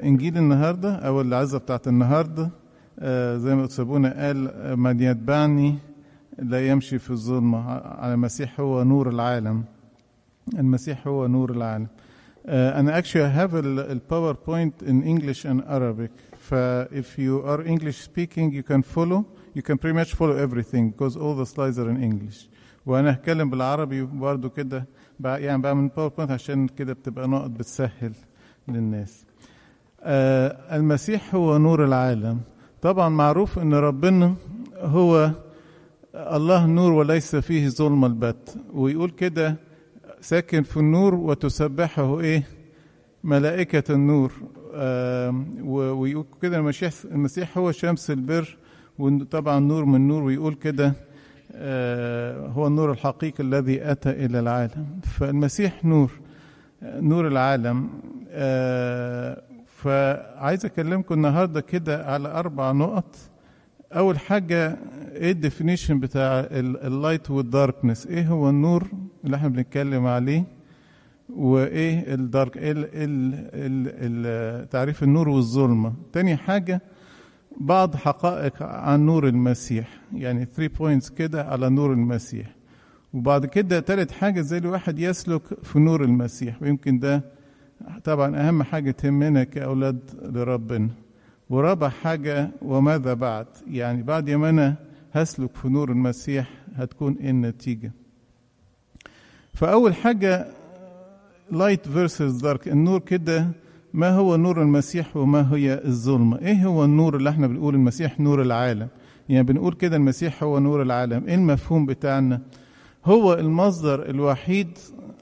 انجيل النهارده او العزه بتاعت النهارده آه، زي ما سابونا قال آه، من يتبعني لا يمشي في الظلمه على المسيح هو نور العالم المسيح هو نور العالم uh, and actually I have a, a PowerPoint in English and Arabic. ف if you are English speaking you can follow you can pretty much follow everything because all the slides are in English. وانا هتكلم بالعربي برضو كده بع- يعني بعمل باوربوينت عشان كده بتبقى نقط بتسهل للناس. آه المسيح هو نور العالم. طبعا معروف ان ربنا هو الله نور وليس فيه ظلم البت ويقول كده ساكن في النور وتسبحه ايه ملائكة النور آم، و- ويقول كده المسيح المسيح هو شمس البر وطبعا نور من نور ويقول كده آه، هو النور الحقيقي الذي أتى إلى العالم فالمسيح نور آه، نور العالم آه، فعايز أكلمكم النهاردة كده على أربع نقط أول حاجة إيه الديفينيشن بتاع اللايت والداركنس إيه هو النور اللي احنا بنتكلم عليه وايه الدارك ايه ال- ال- ال- ال- تعريف النور والظلمه تاني حاجه بعض حقائق عن نور المسيح يعني 3 بوينتس كده على نور المسيح وبعد كده تالت حاجه ازاي الواحد يسلك في نور المسيح ويمكن ده طبعا اهم حاجه تهمنا كاولاد لربنا ورابع حاجه وماذا بعد يعني بعد ما انا هسلك في نور المسيح هتكون ايه النتيجه فاول حاجه لايت فيرسز دارك النور كده ما هو نور المسيح وما هي الظلمة ايه هو النور اللي احنا بنقول المسيح نور العالم يعني بنقول كده المسيح هو نور العالم ايه المفهوم بتاعنا هو المصدر الوحيد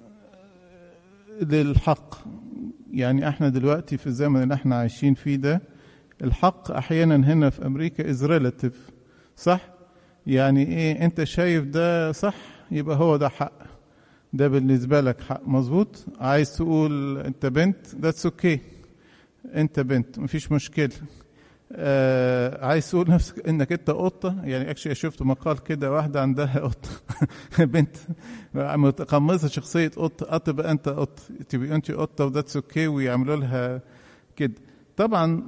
للحق يعني احنا دلوقتي في الزمن اللي احنا عايشين فيه ده الحق احيانا هنا في امريكا از ريلاتيف صح يعني ايه انت شايف ده صح يبقى هو ده حق ده بالنسبة لك حق مظبوط عايز تقول انت بنت that's okay انت بنت مفيش مشكلة آه عايز تقول نفسك انك انت قطة يعني اكشلي شفت مقال كده واحدة عندها قطة بنت متقمصة شخصية قطة اه تبقى انت قطة تبقى انت قطة وذاتس اوكي ويعملوا لها كده طبعا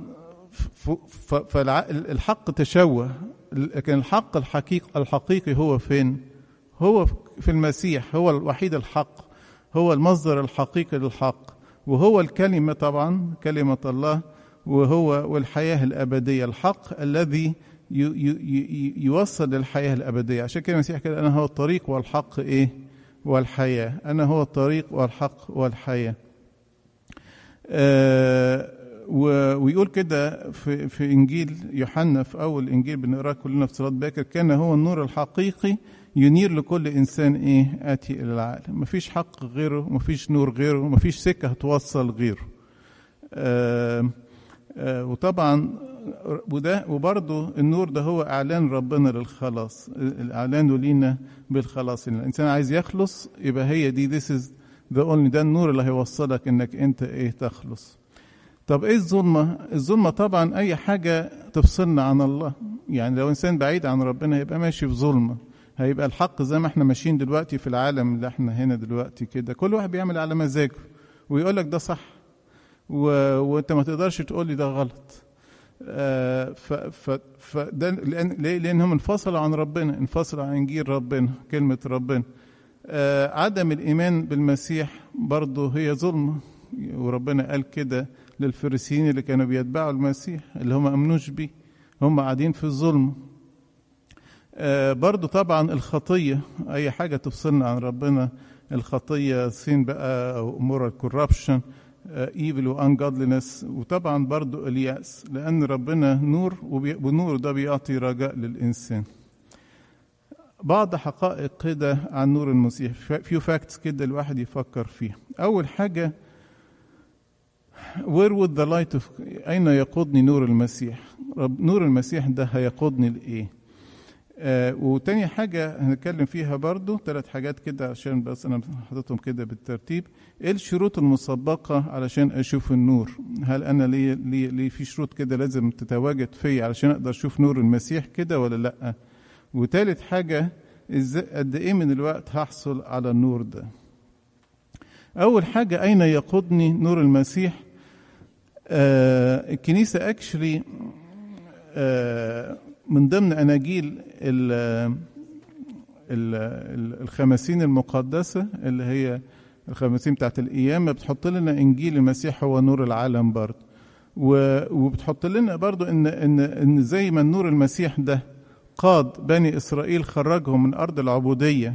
فالحق تشوه لكن الحق الحقيقي الحقيقي هو فين؟ هو في المسيح هو الوحيد الحق هو المصدر الحقيقي للحق وهو الكلمة طبعا كلمة الله وهو والحياة الأبدية الحق الذي يوصل للحياة الأبدية عشان كده المسيح قال أنا هو الطريق والحق إيه والحياة أنا هو الطريق والحق والحياة آه ويقول كده في, في إنجيل يوحنا في أول إنجيل بنقراه كلنا في صلاة باكر كان هو النور الحقيقي ينير لكل انسان ايه اتي الى العالم مفيش حق غيره مفيش نور غيره مفيش سكه هتوصل غيره آآ آآ وطبعا وده وبرضه النور ده هو اعلان ربنا للخلاص الاعلان لينا بالخلاص ان الانسان عايز يخلص يبقى هي دي this is the only ده النور اللي هيوصلك انك انت ايه تخلص طب ايه الظلمه الظلمه طبعا اي حاجه تفصلنا عن الله يعني لو انسان بعيد عن ربنا يبقى ماشي في ظلمه هيبقى الحق زي ما احنا ماشيين دلوقتي في العالم اللي احنا هنا دلوقتي كده كل واحد بيعمل على مزاجه ويقول لك ده صح و... وانت ما تقدرش تقول لي ده غلط آه ف... ف... فده لان ليه؟ لانهم انفصلوا عن ربنا انفصلوا عن انجيل ربنا كلمه ربنا آه عدم الايمان بالمسيح برضه هي ظلمه وربنا قال كده للفريسيين اللي كانوا بيتبعوا المسيح اللي هم امنوش بيه هم قاعدين في الظلم آه برضو طبعا الخطية أي حاجة تفصلنا عن ربنا الخطية سين بقى أو moral corruption ايفل وانجادلنس وطبعا برضو اليأس لأن ربنا نور والنور ده بيعطي رجاء للإنسان بعض حقائق كده عن نور المسيح فيو فاكتس كده الواحد يفكر فيها أول حاجة where would the light of أين يقودني نور المسيح رب نور المسيح ده هيقودني لإيه آه وتاني حاجة هنتكلم فيها برضو ثلاث حاجات كده عشان بس أنا حاططهم كده بالترتيب إيه الشروط المسبقة علشان أشوف النور هل أنا لي, لي, لي في شروط كده لازم تتواجد فيا علشان أقدر أشوف نور المسيح كده ولا لأ وتالت حاجة إزاي قد إيه من الوقت هحصل على النور ده أول حاجة أين يقودني نور المسيح آه الكنيسة اكشلي آه من ضمن أناجيل ال ال الخمسين المقدسة اللي هي الخمسين بتاعت القيامة بتحط لنا إنجيل المسيح هو نور العالم برضه وبتحط لنا برضه إن إن إن زي ما النور المسيح ده قاد بني إسرائيل خرجهم من أرض العبودية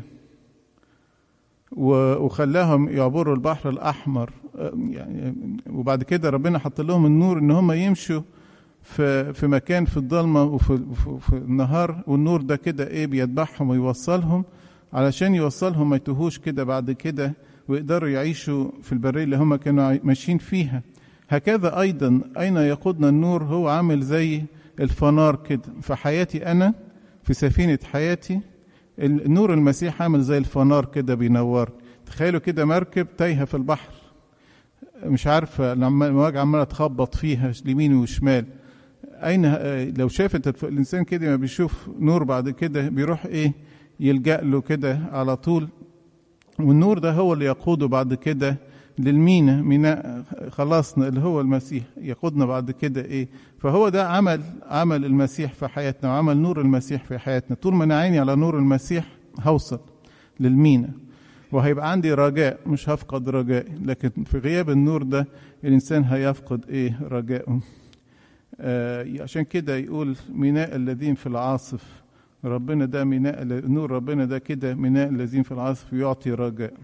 وخلاهم يعبروا البحر الأحمر يعني وبعد كده ربنا حط لهم النور إن هم يمشوا في في مكان في الضلمه وفي في النهار والنور ده كده ايه بيتبعهم ويوصلهم علشان يوصلهم ما يتوهوش كده بعد كده ويقدروا يعيشوا في البريه اللي هم كانوا ماشيين فيها هكذا ايضا اين يقودنا النور هو عامل زي الفنار كده في حياتي انا في سفينه حياتي النور المسيح عامل زي الفنار كده بينور تخيلوا كده مركب تايهه في البحر مش عارفه المواج عماله تخبط فيها اليمين وشمال اين لو شافت الانسان كده ما بيشوف نور بعد كده بيروح ايه يلجا له كده على طول والنور ده هو اللي يقوده بعد كده للمينا ميناء خلاصنا اللي هو المسيح يقودنا بعد كده ايه فهو ده عمل عمل المسيح في حياتنا وعمل نور المسيح في حياتنا طول ما انا عيني على نور المسيح هوصل للمينا وهيبقى عندي رجاء مش هفقد رجائي لكن في غياب النور ده الانسان هيفقد ايه رجائه آه عشان كده يقول ميناء الذين في العاصف ربنا ده ميناء نور ربنا ده كده ميناء الذين في العاصف يعطي رجاء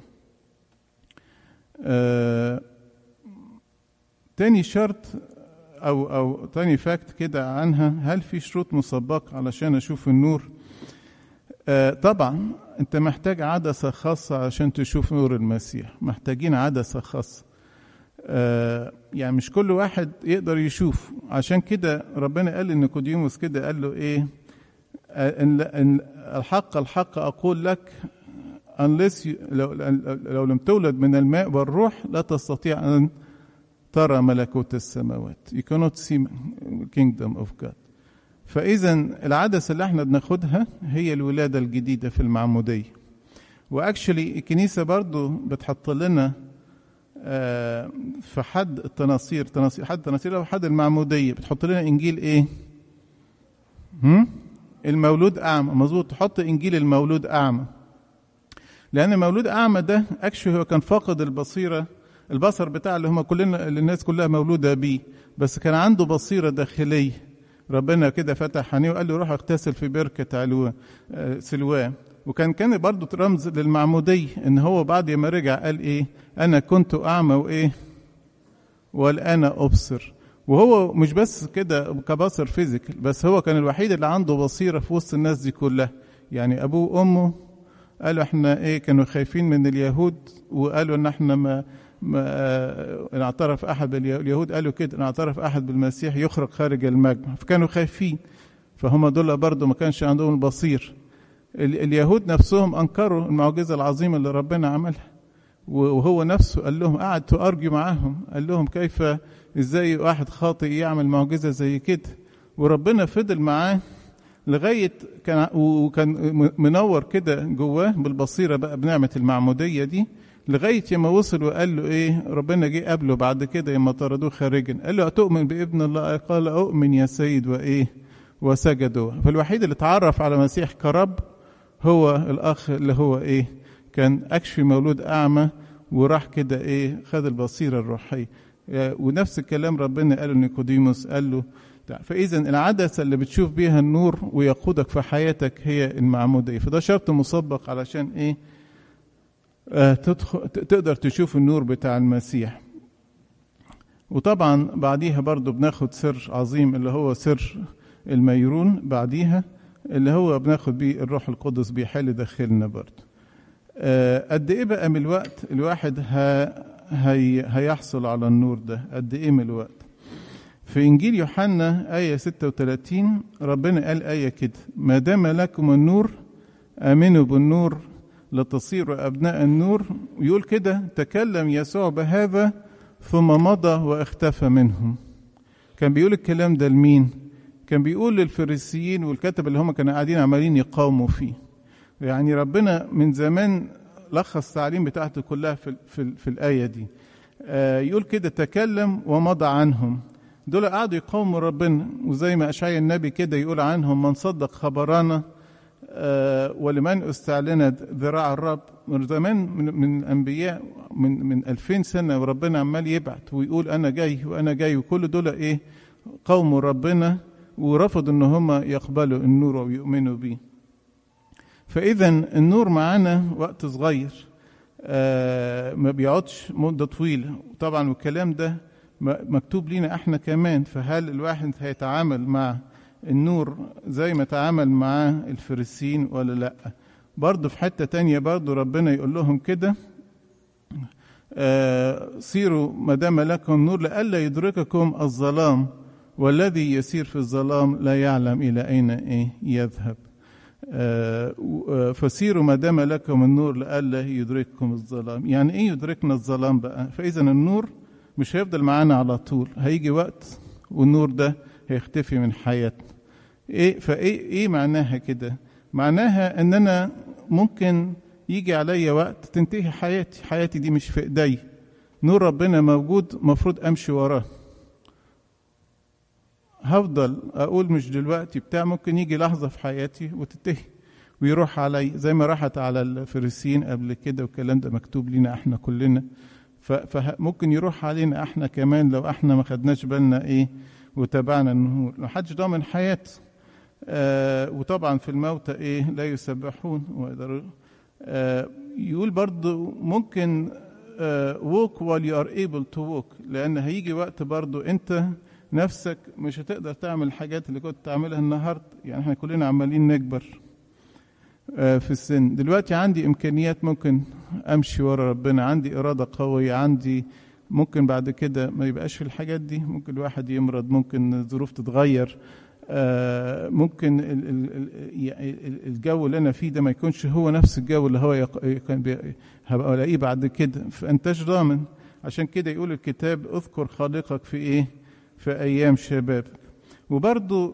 آه تاني شرط او او تاني فاكت كده عنها هل في شروط مسبقة علشان اشوف النور آه طبعا انت محتاج عدسة خاصة عشان تشوف نور المسيح محتاجين عدسة خاصة آه يعني مش كل واحد يقدر يشوف عشان كده ربنا قال لنيقوديموس كده قال له ايه إن, إن الحق الحق اقول لك unless you, لو, لو لم تولد من الماء والروح لا تستطيع ان ترى ملكوت السماوات you cannot see kingdom of God فاذا العدسه اللي احنا بناخدها هي الولاده الجديده في المعموديه واكشلي الكنيسه برضو بتحط لنا في حد التناصير تناصير حد التناصير او حد المعموديه بتحط لنا انجيل ايه؟ هم؟ المولود اعمى مظبوط تحط انجيل المولود اعمى لان المولود اعمى ده اكشلي هو كان فاقد البصيره البصر بتاع اللي هم كلنا اللي الناس كلها مولوده بيه بس كان عنده بصيره داخليه ربنا كده فتح عينيه وقال له روح اغتسل في بركه علوان سلوان وكان كان برضه رمز للمعمودية ان هو بعد ما رجع قال ايه انا كنت اعمى وايه والان ابصر وهو مش بس كده كبصر فيزيكال بس هو كان الوحيد اللي عنده بصيرة في وسط الناس دي كلها يعني ابوه وامه قالوا احنا ايه كانوا خايفين من اليهود وقالوا ان احنا ما ما ان اعترف احد اليهود قالوا كده ان اعترف احد بالمسيح يخرج خارج المجمع فكانوا خايفين فهم دول برضه ما كانش عندهم البصير اليهود نفسهم انكروا المعجزه العظيمه اللي ربنا عملها وهو نفسه قال لهم قعد تارجي معاهم قال لهم كيف ازاي واحد خاطئ يعمل معجزه زي كده وربنا فضل معاه لغايه كان وكان منور كده جواه بالبصيره بقى بنعمه المعموديه دي لغايه يما وصل وقال له ايه ربنا جه قابله بعد كده يما طردوه خارجا قال له اتؤمن بابن الله قال اؤمن يا سيد وايه وسجدوا فالوحيد اللي اتعرف على المسيح كرب هو الاخ اللي هو ايه كان اكشفي مولود اعمى وراح كده ايه خد البصيره الروحيه ونفس الكلام ربنا قاله لنيقوديموس قال له فاذا العدسه اللي بتشوف بيها النور ويقودك في حياتك هي المعموديه فده شرط مسبق علشان ايه آه تدخل تقدر تشوف النور بتاع المسيح وطبعا بعديها برضو بناخد سر عظيم اللي هو سر الميرون بعديها اللي هو بناخد بيه الروح القدس بيحل داخلنا برضه آه قد ايه بقى من الوقت الواحد ها هي هيحصل على النور ده قد ايه من الوقت في انجيل يوحنا ايه 36 ربنا قال ايه كده ما دام لكم النور امنوا بالنور لتصيروا ابناء النور ويقول كده تكلم يسوع بهذا ثم مضى واختفى منهم كان بيقول الكلام ده لمين كان بيقول للفريسيين والكتب اللي هم كانوا قاعدين عمالين يقاوموا فيه يعني ربنا من زمان لخص التعليم بتاعته كلها في, في, في الآية دي آه يقول كده تكلم ومضى عنهم دول قعدوا يقاوموا ربنا وزي ما اشعيا النبي كده يقول عنهم من صدق خبرانا آه ولمن استعلنت ذراع الرب من زمان من, من الانبياء من من 2000 سنه وربنا عمال يبعت ويقول انا جاي وانا جاي وكل دول ايه قوموا ربنا ورفضوا ان هم يقبلوا النور ويؤمنوا بيه فاذا النور معانا وقت صغير آه ما بيقعدش مده طويله طبعا والكلام ده مكتوب لينا احنا كمان فهل الواحد هيتعامل مع النور زي ما تعامل مع الفريسين ولا لا برضه في حتة تانية برضه ربنا يقول لهم كده آه سيروا ما دام لكم نور لئلا يدرككم الظلام والذي يسير في الظلام لا يعلم إلى أين إيه يذهب آه فسيروا ما دام لكم النور لئلا يدرككم الظلام يعني إيه يدركنا الظلام بقى فإذا النور مش هيفضل معانا على طول هيجي وقت والنور ده هيختفي من حياتنا ايه فايه ايه معناها كده معناها ان انا ممكن يجي عليا وقت تنتهي حياتي حياتي دي مش في ايدي نور ربنا موجود مفروض امشي وراه هفضل اقول مش دلوقتي بتاع ممكن يجي لحظه في حياتي وتنتهي ويروح علي زي ما راحت على الفريسيين قبل كده والكلام ده مكتوب لنا احنا كلنا فممكن يروح علينا احنا كمان لو احنا ما خدناش بالنا ايه وتابعنا النور ما حدش ضامن حياة آه وطبعا في الموتى ايه لا يسبحون ويقدروا آه يقول برضو ممكن آه walk while you are able to walk لان هيجي وقت برضو انت نفسك مش هتقدر تعمل الحاجات اللي كنت تعملها النهارده يعني احنا كلنا عمالين نكبر في السن دلوقتي عندي امكانيات ممكن امشي ورا ربنا عندي اراده قويه عندي ممكن بعد كده ما يبقاش في الحاجات دي ممكن الواحد يمرض ممكن الظروف تتغير ممكن الجو اللي انا فيه ده ما يكونش هو نفس الجو اللي هو كان هبقى الاقيه بعد كده فانتش ضامن عشان كده يقول الكتاب اذكر خالقك في ايه في ايام شبابك وبرضو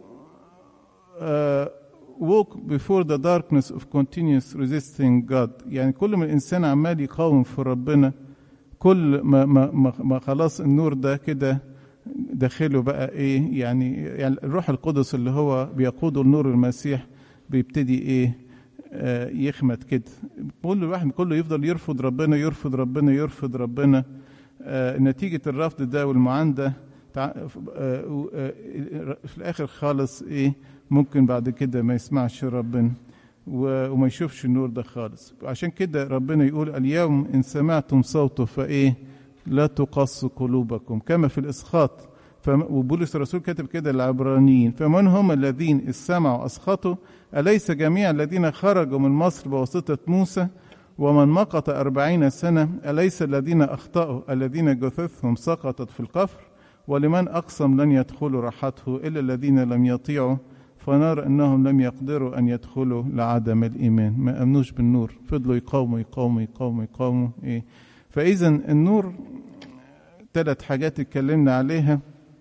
walk before the darkness of continuous resisting God يعني كل ما الإنسان عمال يقاوم في ربنا كل ما ما ما, ما خلاص النور ده كده داخله بقى ايه يعني يعني الروح القدس اللي هو بيقوده النور المسيح بيبتدي ايه آه يخمد كده كل الواحد كله يفضل يرفض ربنا يرفض ربنا يرفض ربنا آه نتيجة الرفض ده والمعاندة آه في الآخر خالص ايه ممكن بعد كده ما يسمعش ربنا وما يشوفش النور ده خالص عشان كده ربنا يقول اليوم إن سمعتم صوته فإيه لا تقص قلوبكم كما في الإسخاط وبولس الرسول كاتب كده العبرانيين فمن هم الذين إذ سمعوا أسخطوا أليس جميع الذين خرجوا من مصر بواسطة موسى ومن مقت أربعين سنة أليس الذين أخطأوا الذين جثثهم سقطت في القفر ولمن أقسم لن يدخلوا راحته إلا الذين لم يطيعوا فنرى انهم لم يقدروا ان يدخلوا لعدم الايمان ما امنوش بالنور فضلوا يقاوموا يقاوموا يقاوموا يقاوموا ايه فاذا النور ثلاث حاجات اتكلمنا عليها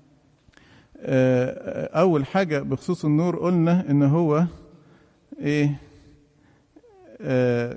اول حاجه بخصوص النور قلنا ان هو ايه آه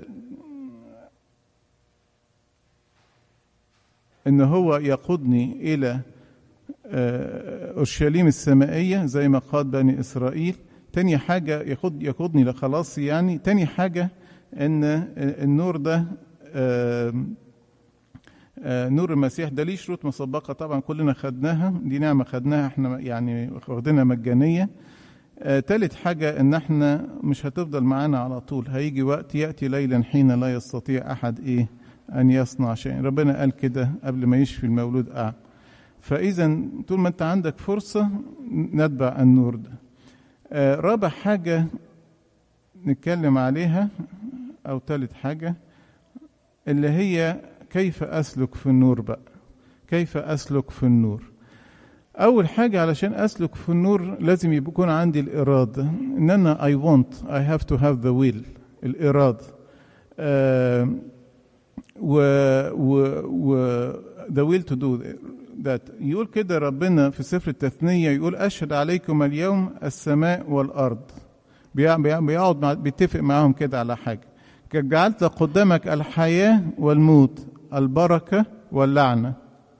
ان هو يقودني الى اورشليم السمائيه زي ما قاد بني اسرائيل تاني حاجه يقود يقودني لخلاص يعني تاني حاجه ان النور ده آآ آآ نور المسيح ده ليه شروط مسبقه طبعا كلنا خدناها دي نعمه خدناها احنا يعني واخدينها مجانيه تالت حاجة إن إحنا مش هتفضل معانا على طول هيجي وقت يأتي ليلا حين لا يستطيع أحد إيه أن يصنع شيء ربنا قال كده قبل ما يشفي المولود أعمى فإذا طول ما أنت عندك فرصة نتبع النور ده آه رابع حاجة نتكلم عليها أو ثالث حاجة اللي هي كيف أسلك في النور بقى كيف أسلك في النور أول حاجة علشان أسلك في النور لازم يكون عندي الإرادة إن أنا I want I have to have the will الإرادة آه و, و, و the will to do that يقول كده ربنا في سفر التثنية يقول أشهد عليكم اليوم السماء والأرض بيقعد مع بيتفق معاهم كده على حاجة جعلت قدامك الحياة والموت البركة واللعنة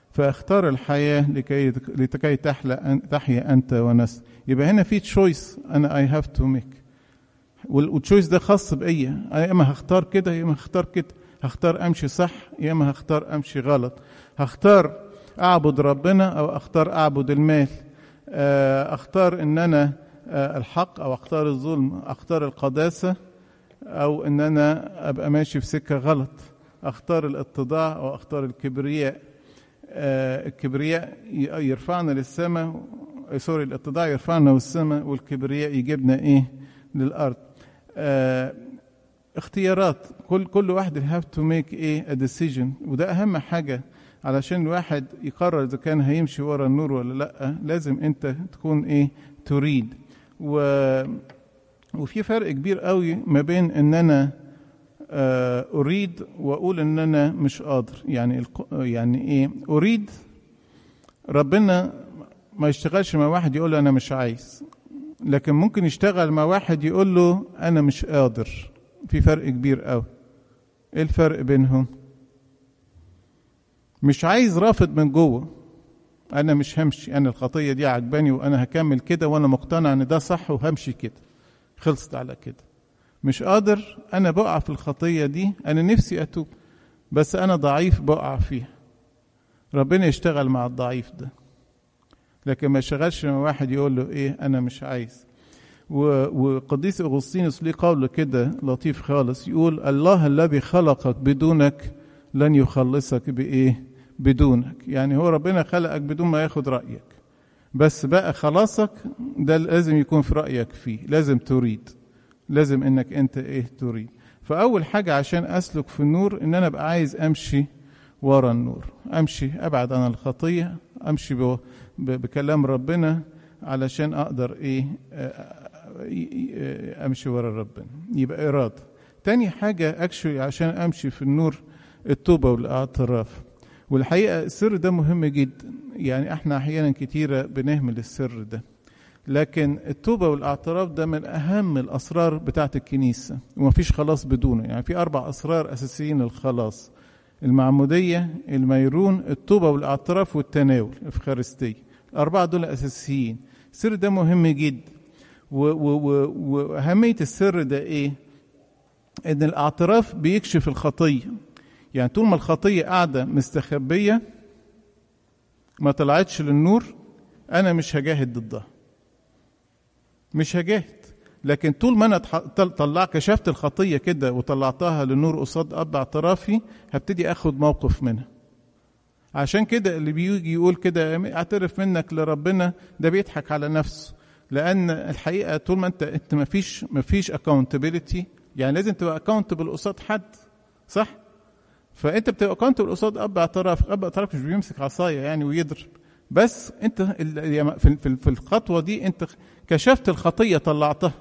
فاختار الحياة لكي لكي تحلى تحيا أنت ونسل يبقى هنا في تشويس أنا أي هاف تو ميك والتشويس ده خاص بيا يا إما هختار كده يا إما هختار كده هختار أمشي صح يا إما هختار أمشي غلط هختار أعبد ربنا أو أختار أعبد المال أختار إن أنا الحق أو أختار الظلم أختار القداسة أو إن أنا أبقى ماشي في سكة غلط أختار الاتضاع أو أختار الكبرياء الكبرياء يرفعنا للسماء سوري الاتضاع يرفعنا للسماء والكبرياء يجيبنا ايه للارض آه اختيارات كل كل واحد هاف تو ميك ايه ا ديسيجن وده اهم حاجه علشان الواحد يقرر اذا كان هيمشي ورا النور ولا لا لازم انت تكون ايه تريد و وفي فرق كبير قوي ما بين ان انا اريد واقول ان انا مش قادر يعني يعني ايه اريد ربنا ما يشتغلش مع واحد يقول له انا مش عايز لكن ممكن يشتغل مع واحد يقول له انا مش قادر في فرق كبير قوي ايه الفرق بينهم مش عايز رافض من جوه انا مش همشي انا الخطيه دي عجباني وانا هكمل كده وانا مقتنع ان ده صح وهمشي كده خلصت على كده مش قادر انا بقع في الخطيه دي انا نفسي اتوب بس انا ضعيف بقع فيها ربنا يشتغل مع الضعيف ده لكن ما يشتغلش مع واحد يقول له ايه انا مش عايز وقديس اغسطينوس ليه قول كده لطيف خالص يقول الله الذي خلقك بدونك لن يخلصك بايه بدونك يعني هو ربنا خلقك بدون ما ياخد رايك بس بقى خلاصك ده لازم يكون في رايك فيه لازم تريد لازم انك انت ايه تريد فاول حاجه عشان اسلك في النور ان انا ابقى عايز امشي ورا النور امشي ابعد عن الخطيه امشي بكلام ربنا علشان اقدر ايه امشي ورا ربنا يبقى اراده تاني حاجه اكشلي عشان امشي في النور التوبه والاعتراف والحقيقه السر ده مهم جدا يعني احنا احيانا كتيره بنهمل السر ده لكن التوبه والاعتراف ده من اهم الاسرار بتاعه الكنيسه ومفيش خلاص بدونه يعني في اربع اسرار اساسيين للخلاص المعموديه الميرون التوبه والاعتراف والتناول الافخارستيه الاربعه دول اساسيين السر ده مهم جدا واهميه السر ده ايه ان الاعتراف بيكشف الخطيه يعني طول ما الخطيه قاعده مستخبيه ما طلعتش للنور انا مش هجاهد ضدها مش هجاهد لكن طول ما انا طلع كشفت الخطيه كده وطلعتها للنور قصاد اب اعترافي هبتدي اخد موقف منها عشان كده اللي بيجي يقول كده اعترف منك لربنا ده بيضحك على نفسه لان الحقيقه طول ما انت انت ما فيش ما فيش اكونتبيلتي يعني لازم تبقى اكونتبل قصاد حد صح فانت بتبقى اكونتبل قصاد اب اعتراف اب اعتراف مش بيمسك عصايه يعني ويضرب بس انت في في الخطوه دي انت كشفت الخطيه طلعتها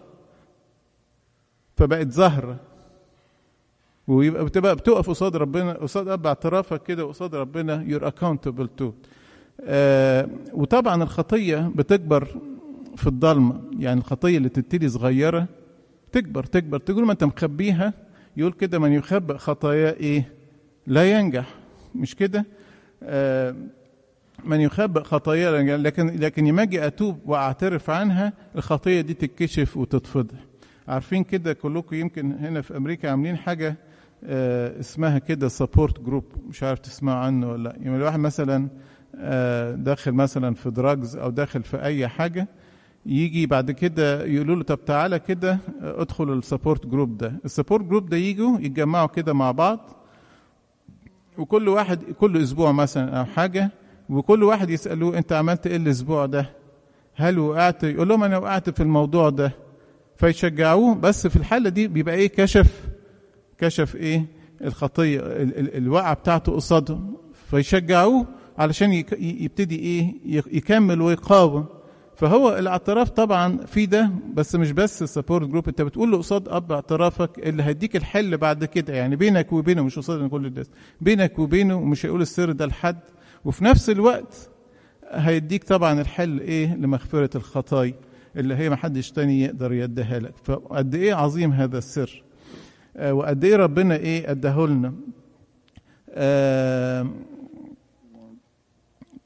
فبقت ظاهره ويبقى بتبقى بتقف قصاد ربنا قصاد اب اعترافك كده قصاد ربنا يور اكاونتبل تو وطبعا الخطيه بتكبر في الضلمه يعني الخطيه اللي تبتدي صغيره تكبر تكبر تقول ما انت مخبيها يقول كده من يخبئ خطاياه ايه لا ينجح مش كده آه من يخبئ خطاياه لكن لكن لما اجي اتوب واعترف عنها الخطيه دي تتكشف وتتفضح عارفين كده كلكم يمكن هنا في امريكا عاملين حاجه آه اسمها كده سبورت جروب مش عارف تسمعوا عنه ولا لا يعني الواحد مثلا آه داخل مثلا في دراجز او داخل في اي حاجه يجي بعد كده يقولوا له طب تعالى كده ادخل السبورت جروب ده السبورت جروب ده يجوا يتجمعوا كده مع بعض وكل واحد كل اسبوع مثلا او حاجه وكل واحد يسالوه انت عملت ايه الاسبوع ده هل وقعت يقول لهم انا وقعت في الموضوع ده فيشجعوه بس في الحاله دي بيبقى ايه كشف كشف ايه الخطيه ال ال الوقعه بتاعته قصادهم فيشجعوه علشان يبتدي ايه يكمل ويقاوم فهو الاعتراف طبعا في ده بس مش بس السبورت جروب انت بتقول له قصاد اب اعترافك اللي هيديك الحل بعد كده يعني بينك وبينه مش قصاد كل الناس بينك وبينه ومش هيقول السر ده لحد وفي نفس الوقت هيديك طبعا الحل ايه لمغفره الخطايا اللي هي ما حدش تاني يقدر يديها لك فقد ايه عظيم هذا السر آه وقد ايه ربنا ايه اداه لنا آه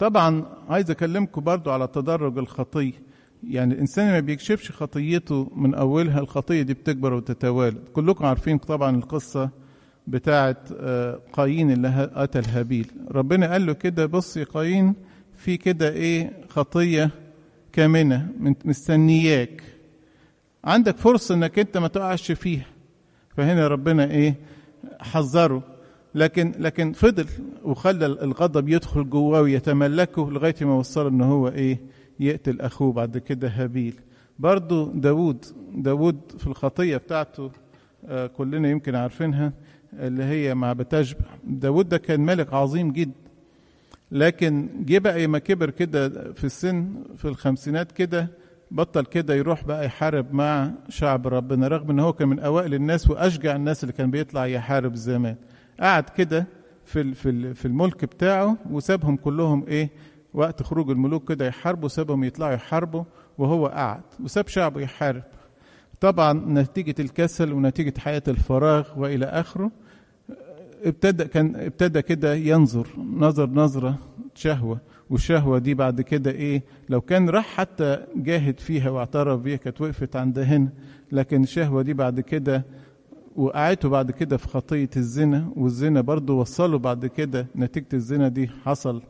طبعا عايز اكلمكم برضو على تدرج الخطيه يعني الانسان ما بيكشفش خطيته من اولها الخطيه دي بتكبر وتتوالد كلكم عارفين طبعا القصه بتاعه قايين اللي قتل هابيل ربنا قال له كده بص يا قايين في كده ايه خطيه كامنه مستنياك عندك فرصه انك انت ما تقعش فيها فهنا ربنا ايه حذره لكن لكن فضل وخلى الغضب يدخل جواه ويتملكه لغايه ما وصل ان هو ايه يقتل اخوه بعد كده هابيل برضو داود داود في الخطيه بتاعته آه كلنا يمكن عارفينها اللي هي مع بتشبع داود ده كان ملك عظيم جدا لكن جه بقى ما كبر كده في السن في الخمسينات كده بطل كده يروح بقى يحارب مع شعب ربنا رغم ان هو كان من اوائل الناس واشجع الناس اللي كان بيطلع يحارب زمان قعد كده في في في الملك بتاعه وسابهم كلهم ايه وقت خروج الملوك كده يحاربوا سابهم يطلعوا يحاربوا وهو قعد وساب شعبه يحارب طبعا نتيجة الكسل ونتيجة حياة الفراغ وإلى آخره ابتدى كان ابتدى كده ينظر نظر نظرة شهوة والشهوة دي بعد كده ايه لو كان راح حتى جاهد فيها واعترف بيها كانت وقفت عند هنا لكن الشهوة دي بعد كده وقعته بعد كده في خطية الزنا والزنا برضو وصله بعد كده نتيجة الزنا دي حصل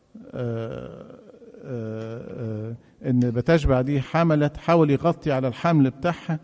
آآ آآ ان بتشبع دي حملت حاول يغطي على الحمل بتاعها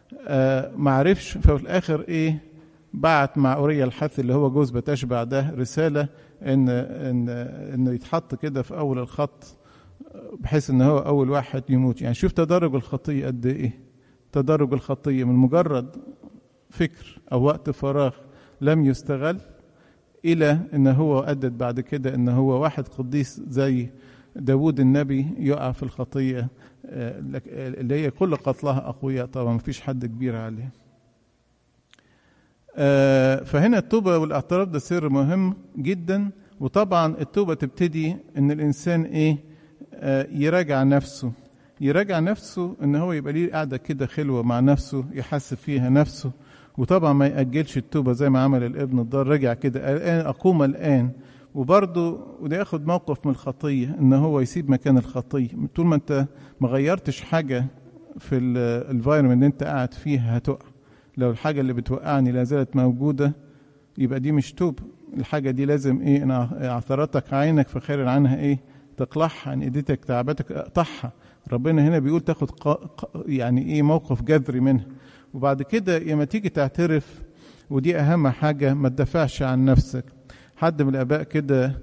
معرفش ففي الاخر ايه بعت مع اوريا الحث اللي هو جوز بتشبع ده رساله ان ان انه يتحط كده في اول الخط بحيث ان هو اول واحد يموت يعني شوف تدرج الخطيه قد ايه تدرج الخطيه من مجرد فكر او وقت فراغ لم يستغل الى ان هو ادت بعد كده ان هو واحد قديس زي داود النبي يقع في الخطيه اللي هي كل قتلها اقوياء طبعا مفيش حد كبير عليه فهنا التوبة والاعتراف ده سر مهم جدا وطبعا التوبة تبتدي ان الانسان ايه يراجع نفسه يراجع نفسه ان هو يبقى ليه قاعدة كده خلوة مع نفسه يحاسب فيها نفسه وطبعا ما يأجلش التوبة زي ما عمل الابن الضال رجع كده الآن أقوم الآن وبرضه وده ياخد موقف من الخطية ان هو يسيب مكان الخطية طول ما انت ما غيرتش حاجة في الانفايرمنت اللي انت قاعد فيها هتقع لو الحاجة اللي بتوقعني لا زالت موجودة يبقى دي مش توب الحاجة دي لازم ايه ان اعثرتك عينك فخير عنها ايه تقلعها ان ايديتك تعبتك اقطعها ربنا هنا بيقول تاخد يعني ايه موقف جذري منها وبعد كده لما تيجي تعترف ودي اهم حاجة ما تدافعش عن نفسك حد من الاباء كده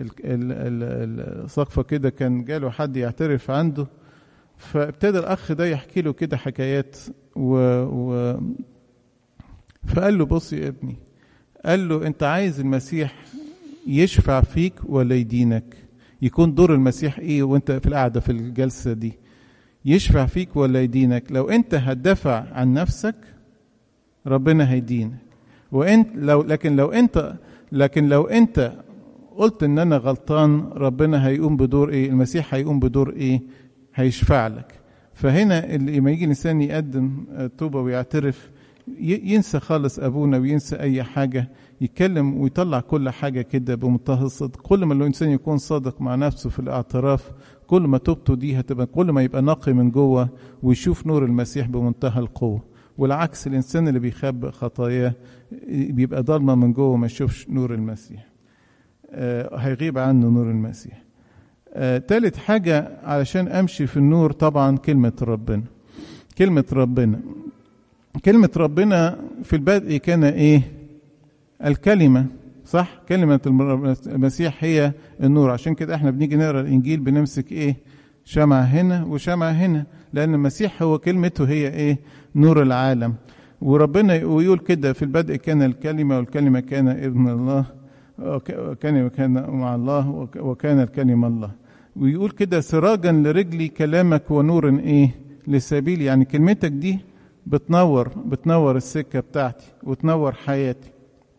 الصقفة كده كان جاله حد يعترف عنده فابتدى الاخ ده يحكي له كده حكايات و, و فقال له بص يا ابني قال له انت عايز المسيح يشفع فيك ولا يدينك يكون دور المسيح ايه وانت في القعده في الجلسه دي يشفع فيك ولا يدينك لو انت هتدافع عن نفسك ربنا هيدينك وانت لو لكن لو انت لكن لو انت قلت ان انا غلطان ربنا هيقوم بدور ايه المسيح هيقوم بدور ايه هيشفع لك فهنا لما يجي الانسان يقدم توبه ويعترف ينسى خالص ابونا وينسى اي حاجه يتكلم ويطلع كل حاجه كده بمنتهى الصدق كل ما الانسان يكون صادق مع نفسه في الاعتراف كل ما توبته دي هتبقى كل ما يبقى نقي من جوه ويشوف نور المسيح بمنتهى القوه والعكس الانسان اللي بيخبئ خطاياه بيبقى ضلمه من جوه ما يشوفش نور المسيح آه هيغيب عنه نور المسيح آه تالت حاجة علشان أمشي في النور طبعا كلمة ربنا كلمة ربنا كلمة ربنا في البدء كان إيه الكلمة صح كلمة المسيح هي النور عشان كده احنا بنيجي نقرا الإنجيل بنمسك إيه شمع هنا وشمع هنا لأن المسيح هو كلمته هي إيه نور العالم وربنا ويقول كده في البدء كان الكلمة والكلمة كان ابن الله وكان كان مع الله وكان الكلمة الله ويقول كده سراجا لرجلي كلامك ونور ايه لسبيل يعني كلمتك دي بتنور بتنور السكة بتاعتي وتنور حياتي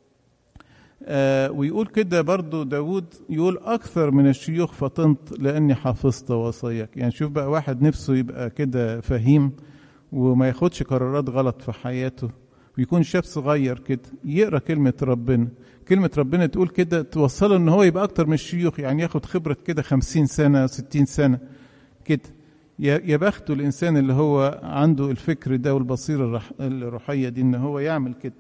آه ويقول كده برضو داود يقول أكثر من الشيوخ فطنت لأني حفظت وصاياك يعني شوف بقى واحد نفسه يبقى كده فهيم وما ياخدش قرارات غلط في حياته ويكون شاب صغير كده يقرا كلمه ربنا كلمه ربنا تقول كده توصله ان هو يبقى اكتر من الشيوخ يعني ياخد خبره كده خمسين سنه ستين سنه كده يا بخته الانسان اللي هو عنده الفكر ده والبصيره الروحيه دي ان هو يعمل كده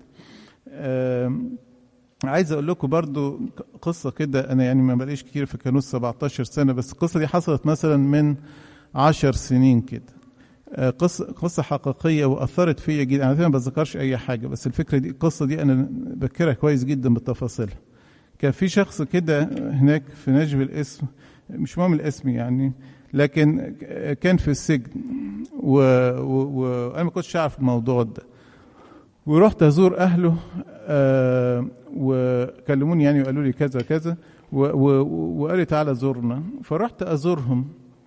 عايز اقول لكم برضو قصه كده انا يعني ما بقاليش كتير في كانوس 17 سنه بس القصه دي حصلت مثلا من 10 سنين كده قصه قصه حقيقيه واثرت فيا جدا انا ما بتذكرش اي حاجه بس الفكره دي القصه دي انا بذكرها كويس جدا بتفاصيلها كان في شخص كده هناك في نجف الاسم مش مهم الاسم يعني لكن كان في السجن وانا و... و... ما كنتش اعرف الموضوع ده ورحت ازور اهله آه وكلموني يعني وقالوا لي كذا كذا و... و... وقال لي تعالى زورنا فرحت ازورهم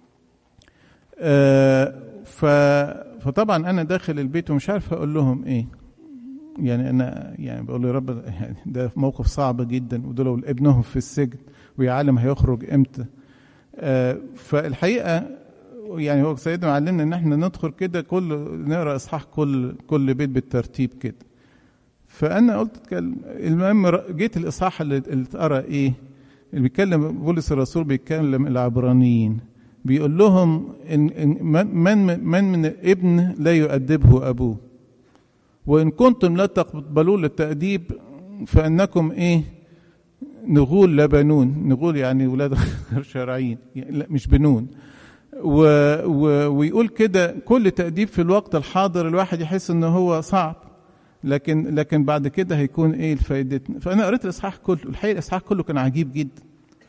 آه ف... فطبعا انا داخل البيت ومش عارف اقول لهم ايه يعني انا يعني بقول يا رب يعني ده موقف صعب جدا ودول ابنهم في السجن ويا عالم هيخرج امتى آه فالحقيقه يعني هو سيدنا علمنا ان احنا ندخل كده كل نقرا اصحاح كل كل بيت بالترتيب كده فانا قلت المهم جيت الاصحاح اللي اتقرا ايه اللي بيتكلم بولس الرسول بيتكلم العبرانيين بيقول لهم إن, إن من من من ابن لا يؤدبه ابوه وان كنتم لا تقبلون التاديب فانكم ايه نغول لا بنون نغول يعني ولاد غير شرعيين يعني لا مش بنون و و ويقول كده كل تأديب في الوقت الحاضر الواحد يحس ان هو صعب لكن لكن بعد كده هيكون ايه فايدتنا فانا قريت الاصحاح كله الحقيقه الاصحاح كله كان عجيب جدا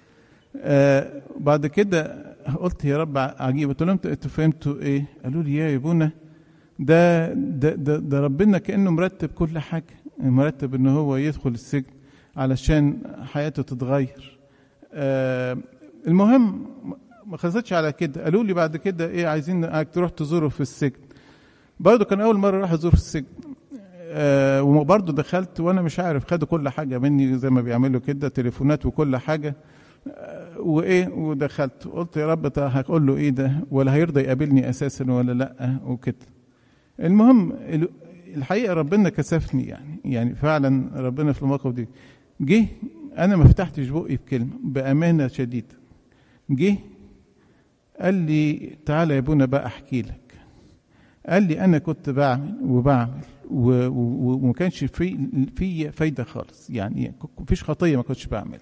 آه بعد كده قلت يا رب عجيب قلت لهم انتوا فهمتوا ايه قالوا لي يا ابونا ده ده ده, ده ربنا كانه مرتب كل حاجه مرتب ان هو يدخل السجن علشان حياته تتغير آه المهم ما خلصتش على كده قالوا لي بعد كده ايه عايزين تروح تزوره في السجن برضه كان اول مره اروح ازور في السجن آه وبرضه دخلت وانا مش عارف خدوا كل حاجه مني زي ما بيعملوا كده تليفونات وكل حاجه آه وايه ودخلت قلت يا رب هقول له ايه ده ولا هيرضى يقابلني اساسا ولا لا وكده المهم الحقيقه ربنا كسفني يعني يعني فعلا ربنا في المواقف دي جه انا ما فتحتش بقي بكلمه بامانه شديده جه قال لي تعالى يا ابونا بقى احكي لك قال لي انا كنت بعمل وبعمل وما كانش في في فايده خالص يعني مفيش خطيه ما كنتش بعملها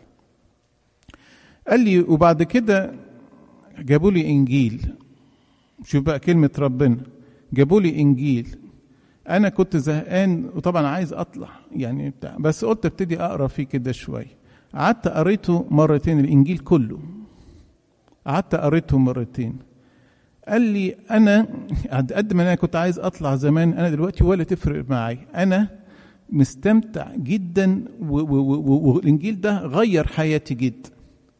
قال لي وبعد كده جابوا لي انجيل شوف بقى كلمه ربنا جابوا لي انجيل انا كنت زهقان وطبعا عايز اطلع يعني بتاع بس قلت ابتدي اقرا فيه كده شويه قعدت قريته مرتين الانجيل كله قعدت قريته مرتين قال لي انا قد ما انا كنت عايز اطلع زمان انا دلوقتي ولا تفرق معايا انا مستمتع جدا والانجيل ده غير حياتي جدا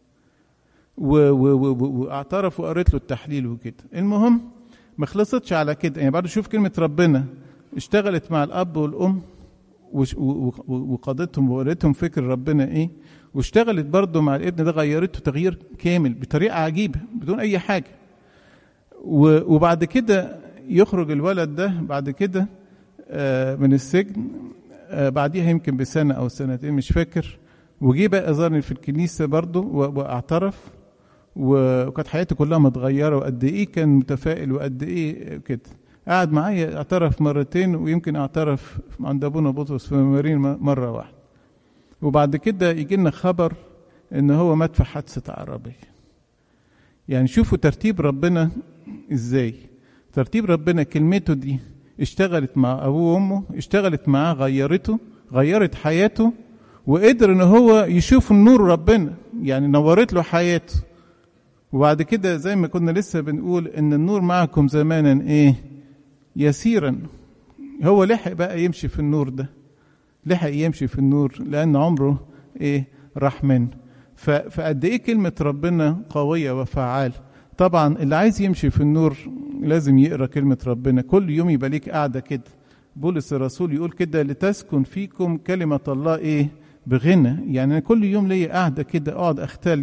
واعترف وقريت له التحليل وكده المهم ما خلصتش على كده يعني بعد شوف كلمه ربنا اشتغلت مع الاب والام وقادتهم ووريتهم فكر ربنا ايه واشتغلت برضه مع الابن ده غيرته تغيير كامل بطريقه عجيبه بدون اي حاجه وبعد كده يخرج الولد ده بعد كده من السجن بعديها يمكن بسنه او سنتين مش فاكر وجي بقى زارني في الكنيسه برضه واعترف وكانت حياتي كلها متغيره وقد ايه كان متفائل وقد ايه كده قعد معايا اعترف مرتين ويمكن اعترف عند ابونا بطرس في مارين مره واحده وبعد كده يجي لنا خبر ان هو مات في حادثه عربيه يعني شوفوا ترتيب ربنا ازاي ترتيب ربنا كلمته دي اشتغلت مع ابوه وامه اشتغلت معاه غيرته غيرت حياته وقدر ان هو يشوف النور ربنا يعني نورت له حياته وبعد كده زي ما كنا لسه بنقول ان النور معكم زمانا ايه يسيرا هو لحق بقى يمشي في النور ده لحق يمشي في النور لان عمره ايه راح منه فقد ايه كلمه ربنا قويه وفعال طبعا اللي عايز يمشي في النور لازم يقرا كلمه ربنا كل يوم يبقى ليك قاعده كده بولس الرسول يقول كده لتسكن فيكم كلمه الله ايه بغنى يعني أنا كل يوم ليا قاعده كده اقعد اختلي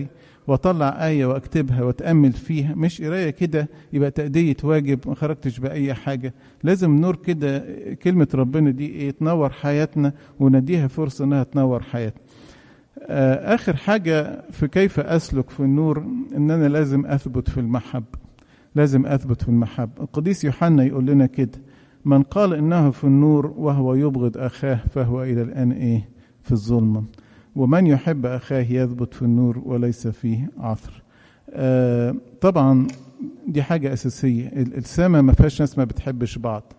واطلع آية واكتبها واتأمل فيها مش قراية كده يبقى تأدية واجب ما خرجتش بأي حاجة لازم النور كده كلمة ربنا دي ايه تنور حياتنا ونديها فرصة انها تنور حياتنا آه آخر حاجة في كيف أسلك في النور إن أنا لازم أثبت في المحبة لازم أثبت في المحبة القديس يوحنا يقول لنا كده من قال إنه في النور وهو يبغض أخاه فهو إلى الآن إيه في الظلمة ومن يحب أخاه يثبت في النور وليس فيه عثر آه طبعا دي حاجة أساسية السماء ما فيهاش ناس ما بتحبش بعض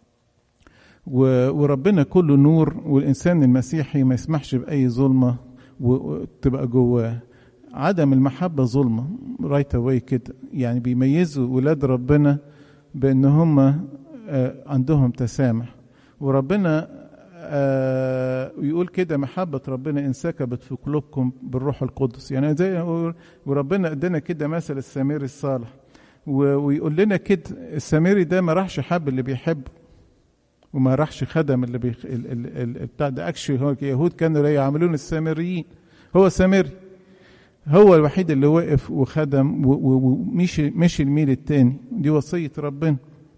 وربنا كله نور والإنسان المسيحي ما يسمحش بأي ظلمة وتبقى جواه عدم المحبة ظلمة رايت اواي كده يعني بيميزوا ولاد ربنا بأن هم عندهم تسامح وربنا يقول كده محبة ربنا انسكبت في قلوبكم بالروح القدس يعني زي وربنا ادانا كده مثل السامري الصالح ويقول لنا كده السامري ده ما راحش حب اللي بيحبه وما راحش خدم اللي بيخ... ال... ال... ال... بتاع ده اكشلي هو اليهود كانوا يعملون السامريين هو سامري هو الوحيد اللي وقف وخدم ومشي مشي الميل التاني دي وصية ربنا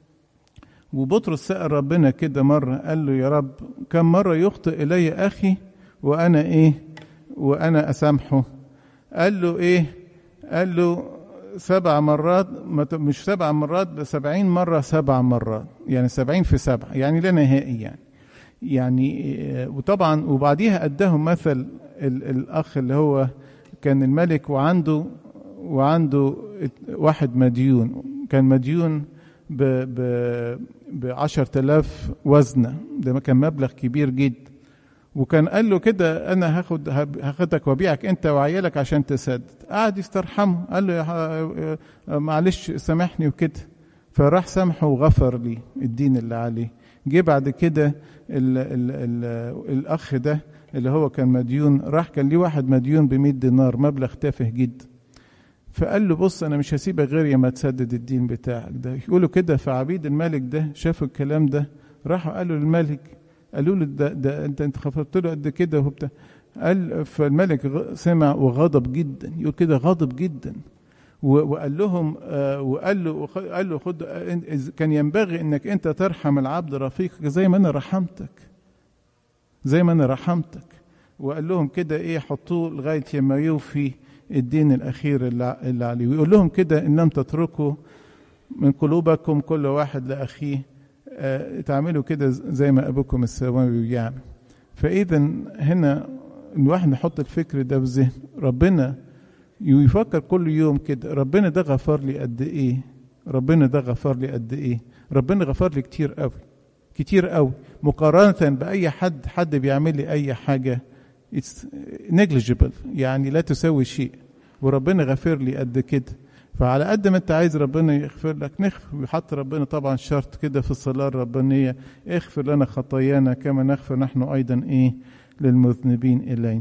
وبطرس سأل ربنا كده مرة قال له يا رب كم مرة يخطئ إلي أخي وأنا إيه وأنا أسامحه قال له إيه قال له سبع مرات مش سبع مرات ده سبعين مرة سبع مرات يعني سبعين في سبعة يعني لا نهائي يعني يعني وطبعا وبعديها أداهم مثل الأخ اللي هو كان الملك وعنده وعنده واحد مديون كان مديون ب ب ب 10000 وزنة ده كان مبلغ كبير جدا وكان قال له كده انا هاخد هاخدك وابيعك انت وعيالك عشان تسدد قعد يسترحمه قال له يا معلش سامحني وكده فراح سامحه وغفر لي الدين اللي عليه جه بعد كده ال ال ال الاخ ده اللي هو كان مديون راح كان ليه واحد مديون ب 100 دينار مبلغ تافه جدا فقال له بص انا مش هسيبك غير يا ما تسدد الدين بتاعك ده يقولوا كده فعبيد الملك ده شافوا الكلام ده راحوا قالوا للملك قالوا له ده, ده انت انت خفضت له قد كده وبتاع قال فالملك سمع وغضب جدا يقول كده غاضب جدا وقال لهم آه وقال له قال له خد كان ينبغي انك انت ترحم العبد رفيقك زي ما انا رحمتك زي ما انا رحمتك وقال لهم كده ايه حطوه لغايه ما يوفي الدين الاخير اللي, اللي عليه ويقول لهم كده ان لم تتركوا من قلوبكم كل واحد لاخيه آه تعملوا كده زي ما ابوكم السماوي بيعمل فاذا هنا الواحد نحط الفكر ده في ذهن ربنا يفكر كل يوم كده ربنا ده غفر لي قد ايه ربنا ده غفر لي قد ايه ربنا غفر لي كتير قوي كتير قوي مقارنة بأي حد حد بيعمل لي أي حاجة it's negligible يعني لا تساوي شيء وربنا غفر لي قد كده فعلى قد ما انت عايز ربنا يغفر لك نغفر ويحط ربنا طبعا شرط كده في الصلاة الربانية اغفر لنا خطايانا كما نغفر نحن أيضا ايه للمذنبين إلينا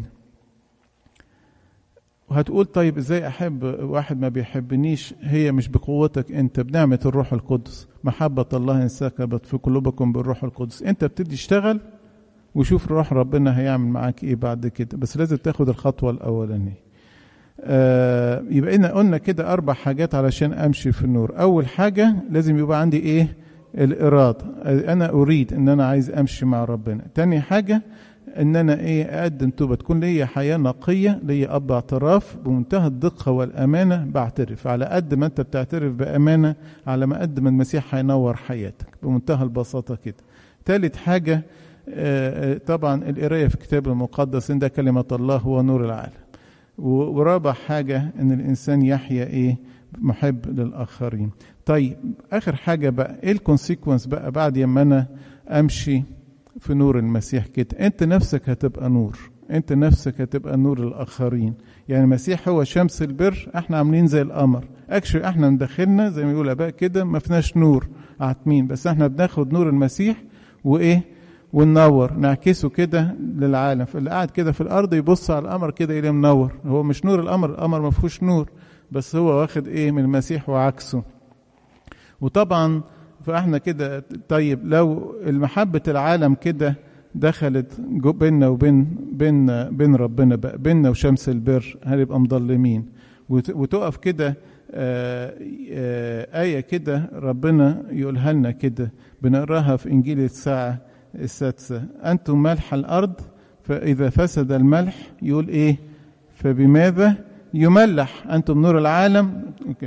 وهتقول طيب ازاي احب واحد ما بيحبنيش هي مش بقوتك انت بنعمة الروح القدس محبة الله انسكبت في قلوبكم بالروح القدس انت بتدي اشتغل وشوف روح ربنا هيعمل معاك ايه بعد كده بس لازم تاخد الخطوة الاولانية آه يبقى إن قلنا كده اربع حاجات علشان امشي في النور اول حاجة لازم يبقى عندي ايه الارادة انا اريد ان انا عايز امشي مع ربنا تاني حاجة ان انا ايه اقدم توبه تكون ليا حياه نقيه ليا اب اعتراف بمنتهى الدقه والامانه بعترف على قد ما انت بتعترف بامانه على ما قد ما المسيح هينور حياتك بمنتهى البساطه كده ثالث حاجه آه طبعا القرايه في الكتاب المقدس ان ده كلمه الله هو نور العالم ورابع حاجه ان الانسان يحيا ايه محب للاخرين طيب اخر حاجه بقى ايه الكونسيكونس بقى بعد ما انا امشي في نور المسيح كده انت نفسك هتبقى نور انت نفسك هتبقى نور الاخرين يعني المسيح هو شمس البر احنا عاملين زي القمر اكشلي احنا مدخلنا زي ما يقول اباء كده ما فيناش نور عاتمين بس احنا بناخد نور المسيح وايه وننور نعكسه كده للعالم فاللي قاعد كده في الارض يبص على القمر كده يلاقيه منور هو مش نور القمر القمر ما فيهوش نور بس هو واخد ايه من المسيح وعكسه وطبعا فاحنا كده طيب لو المحبة العالم كده دخلت بيننا وبين بين بين ربنا بقى بيننا وشمس البر هنبقى مضلمين وتقف كده آية كده ربنا يقولها لنا كده بنقراها في إنجيل الساعة السادسة أنتم ملح الأرض فإذا فسد الملح يقول إيه فبماذا يملح أنتم نور العالم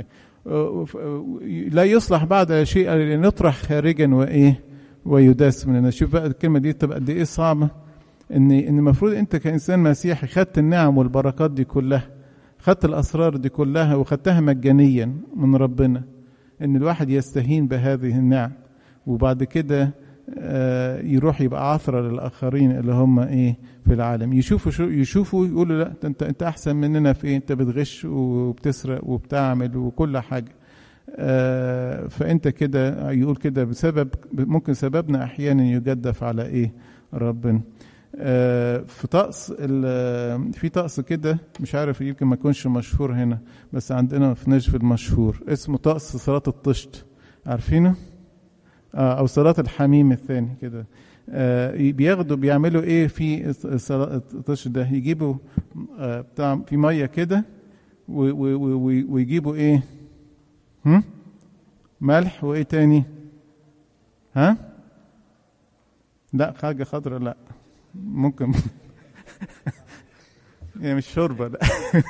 لا يصلح بعد شيء لنطرح خارجا وإيه ويداس مننا شوف بقى الكلمة دي تبقى قد إيه صعبة إن إن المفروض أنت كإنسان مسيحي خدت النعم والبركات دي كلها خدت الأسرار دي كلها وخدتها مجانيا من ربنا إن الواحد يستهين بهذه النعم وبعد كده يروح يبقى عثرة للآخرين اللي هم إيه في العالم يشوفوا شو يشوفوا يقولوا لا أنت أنت أحسن مننا في إيه أنت بتغش وبتسرق وبتعمل وكل حاجة فأنت كده يقول كده بسبب ممكن سببنا أحيانا يجدف على إيه ربنا في طقس في طقس كده مش عارف يمكن ما يكونش مشهور هنا بس عندنا في نجف المشهور اسمه طقس صلاة الطشت عارفينه؟ او صلاه الحميم الثاني كده بياخدوا بيعملوا ايه في صلاه الطش ده يجيبوا بتاع في ميه كده ويجيبوا ايه هم؟ ملح وايه تاني ها لا حاجه خضراء لا ممكن يعني مش شوربه لا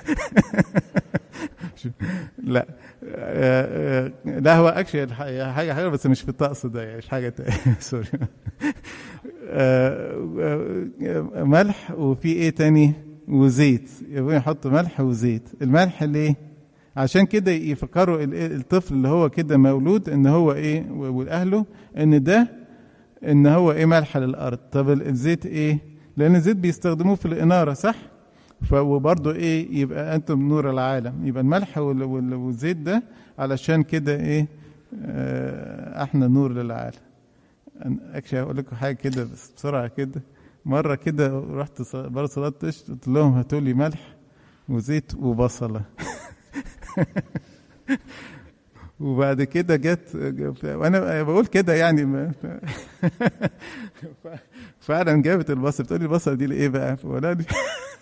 لا لا هو اكشلي حاجه حاجه بس مش في الطقس ده يعني مش حاجه سوري ملح وفي ايه تاني وزيت يبقى يحط ملح وزيت الملح ليه عشان كده يفكروا الطفل اللي هو كده مولود ان هو ايه واهله ان ده ان هو ايه ملح للارض طب الزيت ايه لان الزيت بيستخدموه في الاناره صح وبرضه ايه يبقى انتم نور العالم يبقى الملح والزيت ده علشان كده ايه آه احنا نور للعالم اكشلي هقول لكم حاجه كده بس بسرعه كده مره كده رحت بره صلاه قلت لهم هاتوا لي ملح وزيت وبصله وبعد كده جت وانا بقول كده يعني فعلا جابت البصل بتقول لي البصله دي لايه بقى؟ ولا دي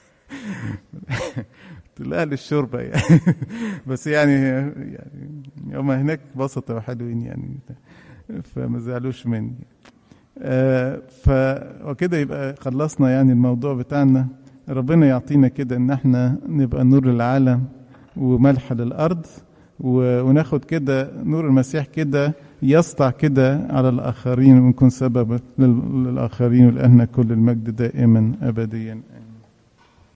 لا للشوربة يعني بس يعني يعني هم هناك بسطة وحلوين يعني فما زعلوش مني آه فكده يبقى خلصنا يعني الموضوع بتاعنا ربنا يعطينا كده ان احنا نبقى نور للعالم وملح للارض وناخد كده نور المسيح كده يسطع كده على الاخرين ونكون سبب للاخرين ولأهنا كل المجد دائما ابديا